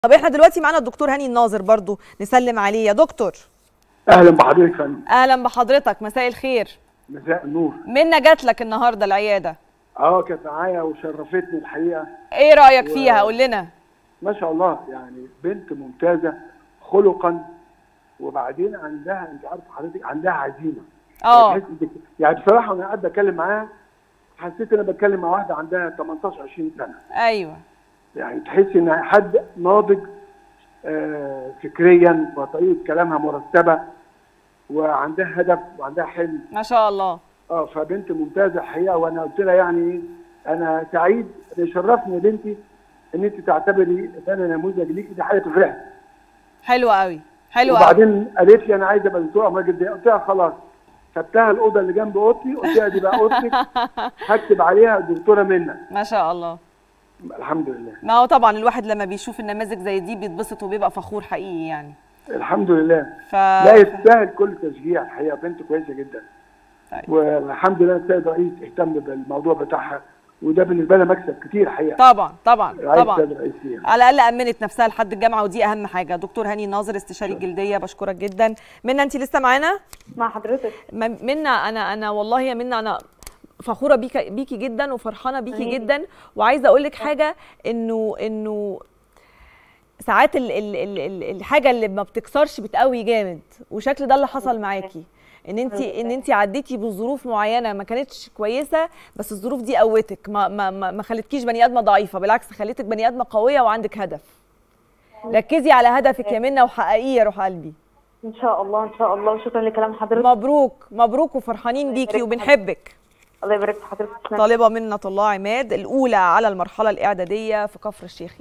طب احنا دلوقتي معانا الدكتور هاني الناظر برضو نسلم عليه يا دكتور اهلا بحضرتك يا فندم اهلا بحضرتك مساء الخير مساء النور منا جات لك النهارده العياده اه كانت معايا وشرفتني الحقيقه ايه رايك و- فيها قول لنا ما شاء الله يعني بنت ممتازه خلقا وبعدين عندها انت عارف حضرتك عندها عزيمه اه يعني تحس إنك- يعني بصراحه وانا قاعد بتكلم معاها حسيت ان انا بتكلم مع واحده عندها 18 20 سنه ايوه يعني تحس ان حد ناضج آه، فكريا وطريقه كلامها مرتبه وعندها هدف وعندها حلم ما شاء الله اه فبنت ممتازه الحقيقه وانا قلت لها يعني ايه انا سعيد إن يشرفني يا بنتي ان انت تعتبري ان انا نموذج ليكي دي حاجه تفرحني حلو قوي حلو قوي وبعدين قالت لي انا عايزه ابقى دكتوره امراض جلديه قلت لها خلاص خدتها الاوضه اللي جنب اوضتي قلت لها دي بقى اوضتك هكتب عليها دكتوره منى ما شاء الله الحمد لله ما هو طبعا الواحد لما بيشوف النماذج زي دي بيتبسط وبيبقى فخور حقيقي يعني الحمد لله ف لا يستاهل كل تشجيع الحقيقه بنت كويسه جدا طيب. والحمد لله السيد الرئيس اهتم بالموضوع بتاعها وده بالنسبه لها مكسب كتير حقيقه طبعا طبعا رعايه طبعا السيد الرئيس ليها. على الاقل امنت نفسها لحد الجامعه ودي اهم حاجه دكتور هاني ناظر استشاري الجلديه بشكرك جدا منا انت لسه معانا مع حضرتك م- منا انا انا والله يا منا انا فخوره بيك بيكي جدا وفرحانه بيكي أيوة. جدا وعايزه اقول لك حاجه انه انه ساعات ال ال ال ال الحاجه اللي ما بتكسرش بتقوي جامد وشكل ده اللي حصل معاكي ان انت ان انت عديتي بظروف معينه ما كانتش كويسه بس الظروف دي قوتك ما ما ما, ما خلتكيش بني ادمه ضعيفه بالعكس خلتك بني ادمه قويه وعندك هدف ركزي على هدفك يا منى وحققيه يا روح قلبي ان شاء الله ان شاء الله وشكرا لكلام حضرتك مبروك مبروك وفرحانين بيكي وبنحبك الله يبارك في حضرتك طالبة منة الله عماد الأولى على المرحلة الإعدادية في كفر الشيخ